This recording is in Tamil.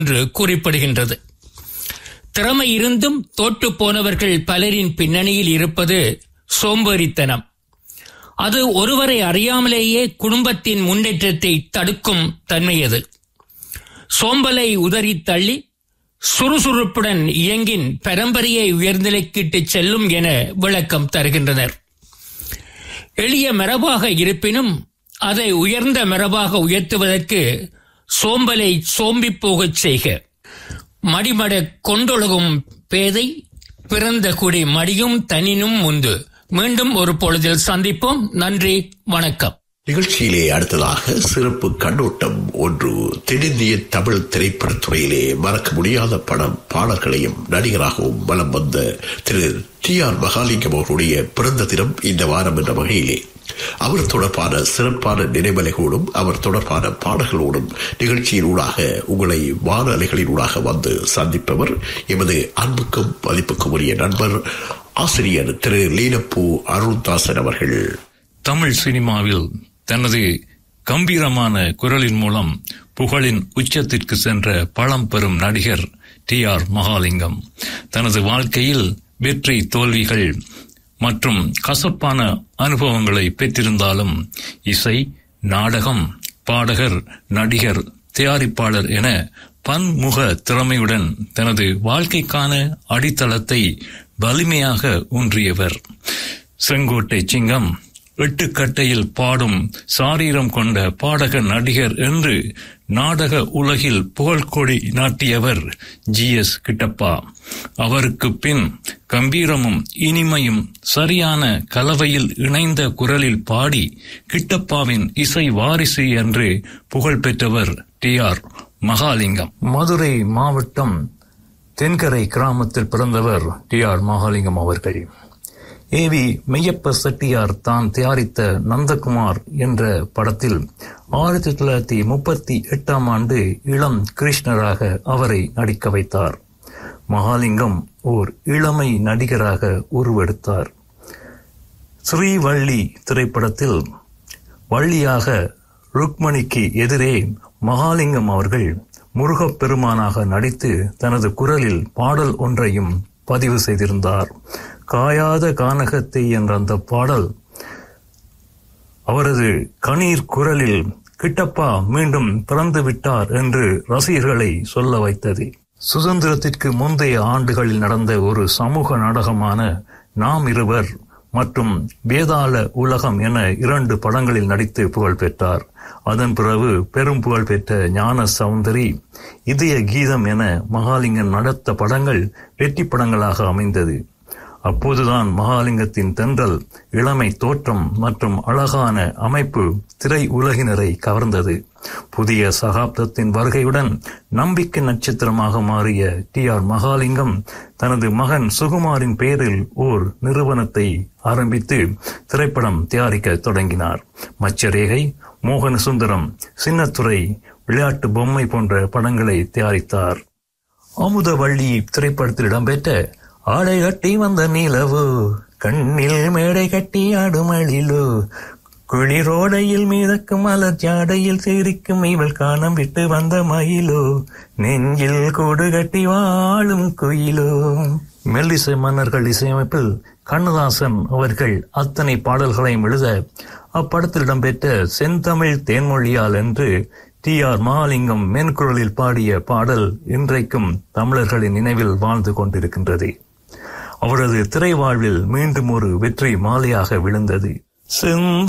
என்று குறிப்பிடுகின்றது திறமை இருந்தும் தோற்று போனவர்கள் பலரின் பின்னணியில் இருப்பது சோம்பேறித்தனம் அது ஒருவரை அறியாமலேயே குடும்பத்தின் முன்னேற்றத்தை தடுக்கும் தன்மையது சோம்பலை உதறி தள்ளி சுறுசுறுப்புடன் இயங்கின் பரம்பரையை உயர்நிலைக்கிட்டுச் செல்லும் என விளக்கம் தருகின்றனர் எளிய மரபாக இருப்பினும் அதை உயர்ந்த மரபாக உயர்த்துவதற்கு சோம்பலை சோம்பிப் போகச் செய்க மடிமட கொண்டொழுகும் பேதை பிறந்த குடி மடியும் தனினும் முந்து மீண்டும் ஒரு பொழுதில் சந்திப்போம் நன்றி வணக்கம் நிகழ்ச்சியிலே அடுத்ததாக சிறப்பு கண்ணோட்டம் ஒன்று தென்னிந்திய தமிழ் திரைப்படத்துறையிலே மறக்க முடியாத படம் பாடல்களையும் நடிகராகவும் வலம் வந்த திரு டி ஆர் மகாலிங்கம் அவர்களுடைய பிறந்த தினம் இந்த வாரம் என்ற வகையிலே அவர் தொடர்பான சிறப்பான நினைவலைகளோடும் அவர் தொடர்பான பாடல்களோடும் நிகழ்ச்சியினூடாக உங்களை வானொலிகளினூடாக வந்து சந்திப்பவர் எமது அன்புக்கும் மதிப்புக்கும் உரிய நண்பர் ஆசிரியர் திரு லீனப்பூ அருள்தாசன் அவர்கள் தமிழ் சினிமாவில் தனது கம்பீரமான குரலின் மூலம் புகழின் உச்சத்திற்கு சென்ற பழம்பெரும் நடிகர் டி ஆர் மகாலிங்கம் தனது வாழ்க்கையில் வெற்றி தோல்விகள் மற்றும் கசப்பான அனுபவங்களை பெற்றிருந்தாலும் இசை நாடகம் பாடகர் நடிகர் தயாரிப்பாளர் என பன்முக திறமையுடன் தனது வாழ்க்கைக்கான அடித்தளத்தை வலிமையாக ஊன்றியவர் செங்கோட்டை சிங்கம் எட்டுக்கட்டையில் பாடும் சாரீரம் கொண்ட பாடக நடிகர் என்று நாடக உலகில் புகழ்கொடி நாட்டியவர் ஜி எஸ் கிட்டப்பா அவருக்கு பின் கம்பீரமும் இனிமையும் சரியான கலவையில் இணைந்த குரலில் பாடி கிட்டப்பாவின் இசை வாரிசு என்று புகழ் பெற்றவர் டி ஆர் மகாலிங்கம் மதுரை மாவட்டம் தென்கரை கிராமத்தில் பிறந்தவர் டி ஆர் மகாலிங்கம் அவர்கள் ஏவி மெய்யப்ப செட்டியார் தான் தயாரித்த நந்தகுமார் என்ற படத்தில் ஆயிரத்தி தொள்ளாயிரத்தி முப்பத்தி எட்டாம் ஆண்டு இளம் கிருஷ்ணராக அவரை நடிக்க வைத்தார் மகாலிங்கம் ஓர் இளமை நடிகராக உருவெடுத்தார் ஸ்ரீவள்ளி திரைப்படத்தில் வள்ளியாக ருக்மணிக்கு எதிரே மகாலிங்கம் அவர்கள் முருகப்பெருமானாக நடித்து தனது குரலில் பாடல் ஒன்றையும் பதிவு செய்திருந்தார் காயாத கானகத்தை என்ற அந்த பாடல் அவரது கணீர் குரலில் கிட்டப்பா மீண்டும் பிறந்து விட்டார் என்று ரசிகர்களை சொல்ல வைத்தது சுதந்திரத்திற்கு முந்தைய ஆண்டுகளில் நடந்த ஒரு சமூக நாடகமான நாம் இருவர் மற்றும் வேதாள உலகம் என இரண்டு படங்களில் நடித்து புகழ் பெற்றார் அதன் பிறகு பெரும் புகழ் பெற்ற ஞான சௌந்தரி இதய கீதம் என மகாலிங்கன் நடத்த படங்கள் வெற்றி படங்களாக அமைந்தது அப்போதுதான் மகாலிங்கத்தின் தென்றல் இளமை தோற்றம் மற்றும் அழகான அமைப்பு திரை உலகினரை கவர்ந்தது புதிய சகாப்தத்தின் வருகையுடன் நம்பிக்கை நட்சத்திரமாக மாறிய டி ஆர் மகாலிங்கம் தனது மகன் சுகுமாரின் பெயரில் ஓர் நிறுவனத்தை ஆரம்பித்து திரைப்படம் தயாரிக்க தொடங்கினார் மச்சரேகை மோகன சுந்தரம் சின்னத்துறை விளையாட்டு பொம்மை போன்ற படங்களை தயாரித்தார் அமுதவள்ளி திரைப்படத்தில் இடம்பெற்ற ஆடை கட்டி வந்த நிலவோ கண்ணில் மேடை கட்டி ஆடும் அழிலோ குளிரோடையில் மீதக்கும் மலர் ஜாடையில் சிரிக்கும் இவள் காணம் விட்டு வந்த மயிலோ நெஞ்சில் கூடு கட்டி வாழும் குயிலோ மெல்லிசை மன்னர்கள் இசையமைப்பில் கண்ணதாசன் அவர்கள் அத்தனை பாடல்களையும் எழுத அப்படத்தில் இடம்பெற்ற செந்தமிழ் தேன்மொழியால் என்று டி ஆர் மகாலிங்கம் மென்குரலில் பாடிய பாடல் இன்றைக்கும் தமிழர்களின் நினைவில் வாழ்ந்து கொண்டிருக்கின்றது அவரது திரை வாழ்வில் மீண்டும் ஒரு வெற்றி மாலையாக விழுந்தது செந்த